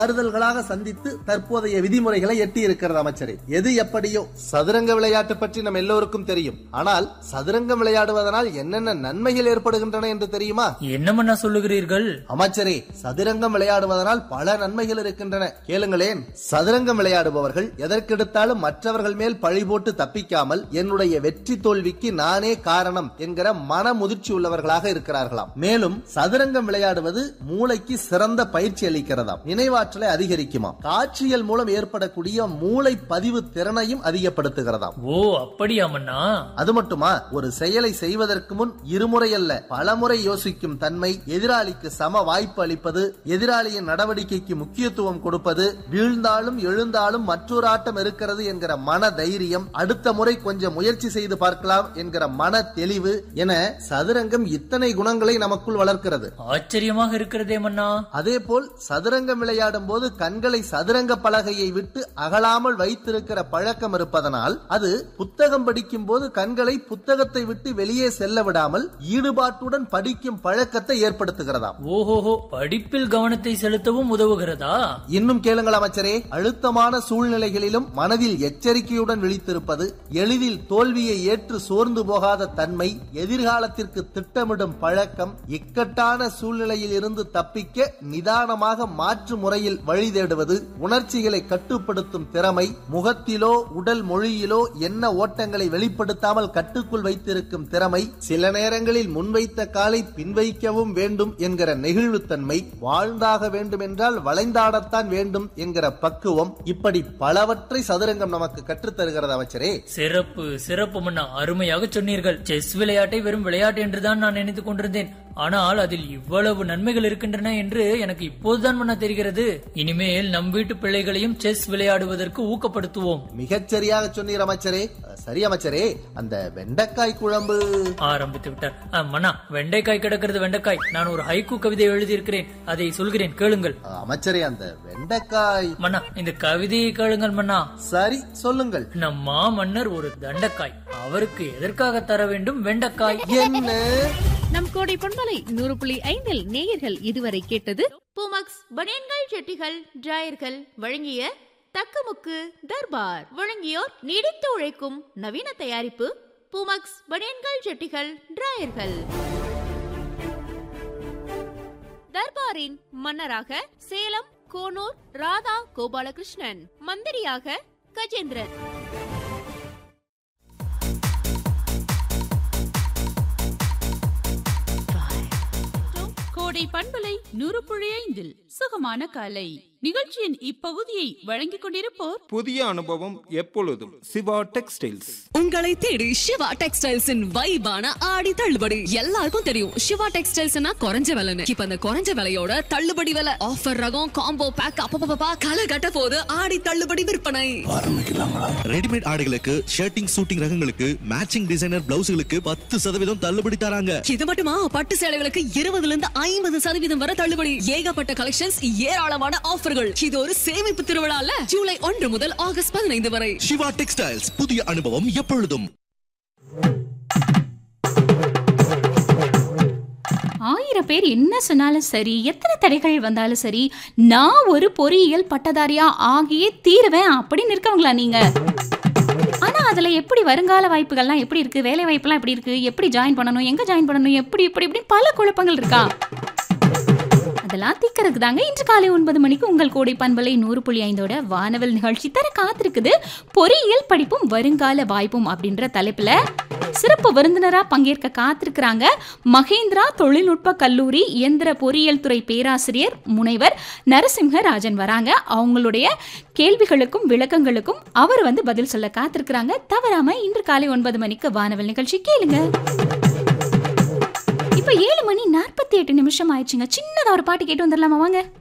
மாறுதல்களாக சந்தித்து தற்போதைய விதிமுறைகளை எட்டி இருக்கிறது அமைச்சரே எது எப்படியோ சதுரங்க விளையாட்டு பற்றி நம் எல்லோருக்கும் தெரியும் ஆனால் சதுரங்கம் விளையாடுவதனால் என்னென்ன நன்மைகள் ஏற்படுகின்றன என்று தெரியுமா என்ன மன்னா சொல்லுகிறீர்கள் அமைச்சரே சதுரங்கம் விளையாடுவதனால் பல நன்மைகள் இருக்கின்றன கேளுங்களேன் சதுரங்கம் விளையாடுபவர்கள் எதற்கெடுத்தாலும் மற்றவர்கள் மேல் பழி போட்டு தப்பிக்காமல் என்னுடைய வெற்றி தோல்விக்கு நானே காரணம் என்கிற மன முதிர்ச்சி உள்ளவர்களாக இருக்கிறார்களாம் மேலும் சதுரங்கம் விளையாடுவது மூளைக்கு சிறந்த பயிற்சி அளிக்கிறதாம் நினைவாற்றலை அதிகரிக்குமாம் காட்சிகள் மூலம் ஏற்படக்கூடிய மூளை பதிவு திறனையும் அதிகப்படுத்துகிறதாம் ஓ அப்படியா மன்னா அது மட்டுமா ஒரு செயலை செய்வதற்கு முன் இருமுறை அல்ல பலமுறை யோசிக்கும் தன்மை எதிராளிக்கு சம வாய்ப்பு அளிப்பது எதிராளியின் நடவடிக்கைக்கு முக்கியத்துவம் கொடுப்பது வீழ்ந்தாலும் எழுந்தாலும் மற்றொரு ஆட்டம் இருக்கிறது என்கிற மன தைரியம் அடுத்த முறை கொஞ்சம் முயற்சி செய்து பார்க்கலாம் என்கிற மன தெளிவு என சதுரங்கம் இத்தனை குணங்களை நமக்குள் வளர்க்கிறது ஆச்சரியமாக இருக்கிறதே மன்னா அதே போல் சதுரங்கம் விளையாடும் போது கண்களை சதுரங்க பலகையை விட்டு அகலாமல் வைத்திருக்கிற பழக்கம் இருப்பதனால் அது புத்தகம் படிக்கும் போது கண்களை புத்தகத்தை விட்டு வெளியே செல்ல விடாமல் ஈடுபாட்டுடன் படிக்கும் பழக்கத்தை ஏற்படுத்துகிறதாம் ஓஹோஹோ படிப்பில் கவனத்தை செலுத்தவும் உதவுகிறதா இன்னும் கேளுங்கள் அமைச்சரே அழுத்தமான சூழ்நிலைகளிலும் மனதில் எச்சரிக்கையுடன் விழித்திருப்பது எளிதில் தோல்வியை ஏற்று சோர்ந்து போகாத தன்மை எதிர்காலத்திற்கு திட்டமிடும் பழக்கம் இக்கட்டான சூழ்நிலையில் இருந்து தப்பிக்க நிதானமாக மாற்று முறையில் வழி தேடுவது உணர்ச்சிகளை கட்டுப்படுத்தும் திறமை முகத்திலோ உடல் மொழியிலோ என்ன ஓட்டங்களை வெளிப்படுத்தாமல் கட்டுக்குள் வைத்திருக்கும் திறமை சில நேரங்களில் முன்வைத்த காலை பின்வைக்கவும் வேண்டும் என்கிற நெகிழ்வுத்தன்மை வாழ்ந்தாக வேண்டும் என்றால் வளைந்தாடத்தான் வேண்டும் என்கிற பக்குவம் இப்படி பலவற்றை சதுரங்கம் நமக்கு கற்றுத் தருகிறது அமைச்சரே சிறப்பு சிறப்பு மன்னா அருமையாக சொன்னீர்கள் செஸ் விளையாட்டை வெறும் விளையாட்டு என்றுதான் நான் நினைத்துக் கொண்டிருந்தேன் ஆனால் அதில் இவ்வளவு நன்மைகள் இருக்கின்றன என்று எனக்கு இப்போதுதான் மன்னா தெரிகிறது இனிமேல் நம் வீட்டு பிள்ளைகளையும் செஸ் விளையாடுவதற்கு ஊக்கப்படுத்துவோம் மிகச் சரியாக சொன்னீர் அமைச்சரே அஹ், சரி அமைச்சரே அந்த வெண்டைக்காய் குழம்பு ஆரம்பித்து விட்டார் ஆ, மன்னா வெண்டைக்காய் கிடக்கிறது வெண்டைக்காய் நான் ஒரு ஹைக்கூ கவிதை எழுதியிருக்கிறேன் அதை சொல்கிறேன் கேளுங்கள் அஹ், அமைச்சரே அந்த வெண்டைக்காய் மன்னா இந்த கவிதையை கேளுங்கள் மன்னா சரி சொல்லுங்கள் நம் மாமன்னர் ஒரு தண்டக்காய் அவருக்கு எதற்காக தர வேண்டும் வெண்டைக்காய் என்ன நம் கோடை பண்பலை நூறு புள்ளி ஐந்தில் நேயர்கள் இதுவரை கேட்டது பூமக்ஸ் பனியன்கள் ஜெட்டிகள் டிராயர்கள் வழங்கிய தக்கமுக்கு தர்பார் வழங்கியோர் நீடித்து உழைக்கும் நவீன தயாரிப்பு பூமக்ஸ் பனியன்கள் ஜெட்டிகள் டிராயர்கள் தர்பாரின் மன்னராக சேலம் கோனூர் ராதா கோபாலகிருஷ்ணன் மந்திரியாக கஜேந்திரன் கோடை பண்பலை நூறு புள்ளி ஐந்தில் சுகமான காலை நிகழ்ச்சியின் இப்பகுதியை வழங்கிக் கொண்டிருப்போர் புதிய அனுபவம் எப்பொழுதும் சிவா டெக்ஸ்டைல்ஸ் உங்களை தேடி சிவா டெக்ஸ்டைல்ஸின் வைபான ஆடி தள்ளுபடி எல்லாருக்கும் தெரியும் சிவா டெக்ஸ்டைல்ஸ்னா குறைஞ்ச விலைன்னு இப்ப அந்த குறைஞ்ச விலையோட தள்ளுபடி விலை ஆஃபர் ரகம் காம்போ பேக் அப்பப்பா களை கட்ட போது ஆடி தள்ளுபடி விற்பனை ரெடிமேட் ஆடைகளுக்கு ஷர்ட்டிங் சூட்டிங் ரகங்களுக்கு மேட்சிங் டிசைனர் பிளவுஸ்களுக்கு பத்து சதவீதம் தள்ளுபடி தராங்க இது மட்டுமா பட்டு சேலைகளுக்கு இருபதுல இருந்து ஐம்பது சதவீதம் வரை தள்ளுபடி ஏகப்பட்ட கலெக்ஷன்ஸ் ஏராளமான ஆஃபர்கள் இது ஒரு சேமிப்பு திருவிழால ஜூலை ஒன்று முதல் ஆகஸ்ட் பதினைந்து வரை சிவா டெக்ஸ்டைல்ஸ் புதிய அனுபவம் எப்பொழுதும் ஆயிரம் பேர் என்ன சொன்னாலும் சரி எத்தனை தடைகள் வந்தாலும் சரி நான் ஒரு பொறியியல் பட்டதாரியா ஆகியே தீருவேன் அப்படின்னு இருக்கவங்களா நீங்க ஆனா அதுல எப்படி வருங்கால வாய்ப்புகள்லாம் எப்படி இருக்கு வேலை வாய்ப்புலாம் எப்படி இருக்கு எப்படி ஜாயின் பண்ணணும் எங்க ஜாயின் பண்ணணும் எப்படி இப்படி இப்படி பல குழப்பங்கள் இருக்கா அதெல்லாம் தீக்கிறதுக்கு தாங்க இன்று காலை ஒன்பது மணிக்கு உங்கள் கோடை பண்பலை நூறு புள்ளி ஐந்தோட வானவல் நிகழ்ச்சி தர காத்திருக்குது பொறியியல் படிப்பும் வருங்கால வாய்ப்பும் அப்படின்ற தலைப்புல சிறப்பு விருந்தினரா பங்கேற்க காத்திருக்கிறாங்க மகேந்திரா தொழில்நுட்ப கல்லூரி இயந்திர பொறியியல் துறை பேராசிரியர் முனைவர் நரசிம்ஹ ராஜன் வராங்க அவங்களுடைய கேள்விகளுக்கும் விளக்கங்களுக்கும் அவர் வந்து பதில் சொல்ல காத்திருக்கிறாங்க தவறாம இன்று காலை ஒன்பது மணிக்கு வானவல் நிகழ்ச்சி கேளுங்க இப்ப ஏழு மணி நாற்பத்தி எட்டு நிமிஷம் ஆயிடுச்சுங்க சின்னதா ஒரு பாட்டு கேட்டு வந்துடலாமா வாங்க